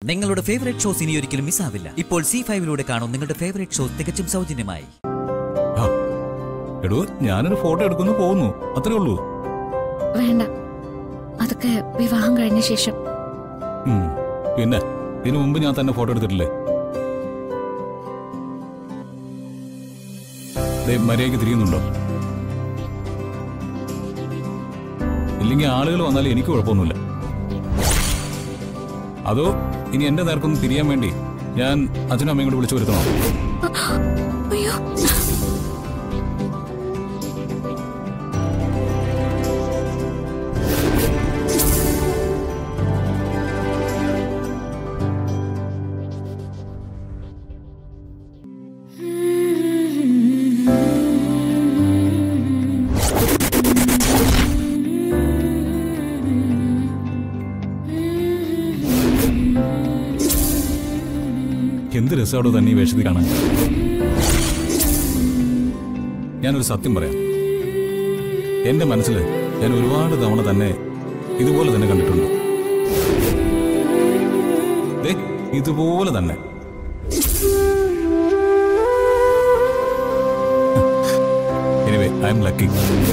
നിങ്ങളുടെ favourite shows ഇനി ഒരിക്കലും മിസ്സാവില്ല ഇപ്പോൾ സി ഫൈവിലൂടെ കാണും നിങ്ങളുടെ ഫേവറേറ്റ് ഷോസ് തികച്ചും സൗജന്യമായി ആ, എടോ ഞാനൊരു ഫോട്ടോ എടുക്കുന്നു പോകുന്നു അത്രേ ഉള്ളൂ വേണ്ട അതൊക്കെ വിവാഹം കഴിഞ്ഞ ശേഷം ഉം. പിന്നെ ഇതിനു മുമ്പ് ഞാൻ തന്നെ ഫോട്ടോ എടുത്തിട്ടില്ലേ ദേ, മര്യാദയ്ക്ക് തിരിയുന്നുണ്ടോ ഇല്ലെങ്കിൽ ആളുകൾ വന്നാൽ എനിക്ക് കുഴപ്പമൊന്നുമില്ല അതോ ഇനി എന്റെ നേർക്കൊന്ന് തിരിയാൻ വേണ്ടി ഞാൻ അച്ഛനും അമ്മയും കൂടി വിളിച്ചു വരുത്തണോ അയ്യോ എന്ത് രസമാണോ തന്നെ ഈ വേഷത്തിൽ കാണാൻ ഞാനൊരു സത്യം പറയാം എന്റെ മനസ്സിൽ ഞാൻ ഒരുപാട് തവണ തന്നെ ഇതുപോലെ തന്നെ കണ്ടിട്ടുണ്ട് ദേ, ഇതുപോലെ തന്നെ എനിവേ ഐ എം ലക്കി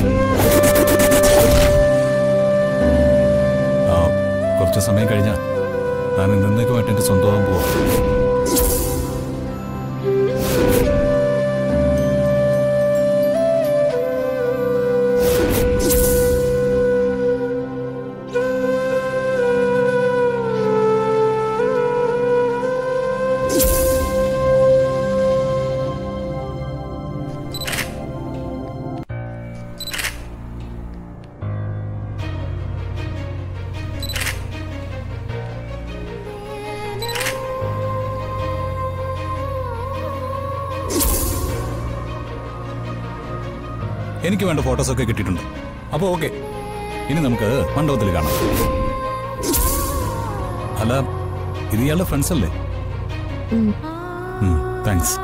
കുറച്ച് സമയം കഴിഞ്ഞാൽ ഞാൻ എന്നേക്കുമായിട്ട് എന്റെ സ്വന്തമാകാൻ പോവാം എനിക്ക് വേണ്ട ഫോട്ടോസൊക്കെ കിട്ടിയിട്ടുണ്ട് അപ്പോൾ ഓക്കെ ഇനി നമുക്ക് മണ്ഡപത്തിൽ കാണാം അല്ല ഇത് ഇയാളുടെ ഫ്രണ്ട്സ് അല്ലേ താങ്ക്സ്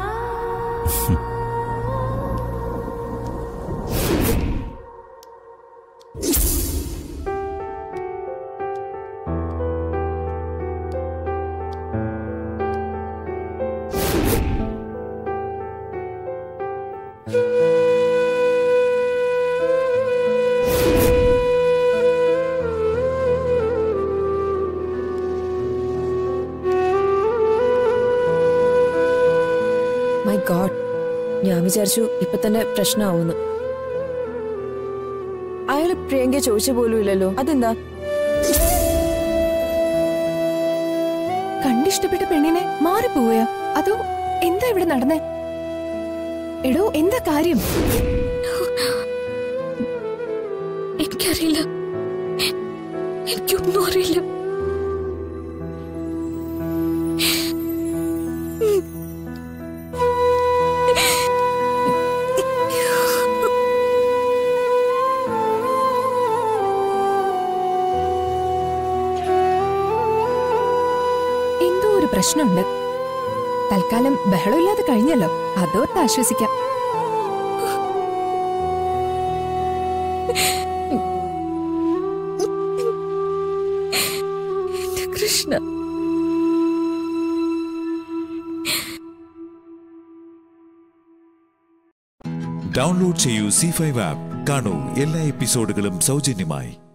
മൈ ഗോഡ് ഞാൻ വിചാരിച്ചു ഇപ്പൊ തന്നെ പ്രശ്നമാവുന്നു അയാള് പ്രിയങ്ക ചോദിച്ച പോലും ഇല്ലല്ലോ അതെന്താ കണ്ടിഷ്ടപ്പെട്ട പെണ്ണിനെ മാറിപ്പോവുകയോ അതോ എന്താ ഇവിടെ നടന്നേ എടോ എന്താ കാര്യം എനിക്കറിയില്ല എനിക്കൊന്നും അറിയില്ല എന്തോ ഒരു പ്രശ്നമുണ്ട് തൽക്കാലം ബഹളമില്ലാതെ കഴിഞ്ഞല്ലോ അതോർത്ത് ആശ്വസിക്കാം എന്റെ കൃഷ്ണ ഡൗൺലോഡ് ചെയ്യൂ സി ഫൈവ് ആപ്പ് കാണൂ എല്ലാ എപ്പിസോഡുകളും സൗജന്യമായി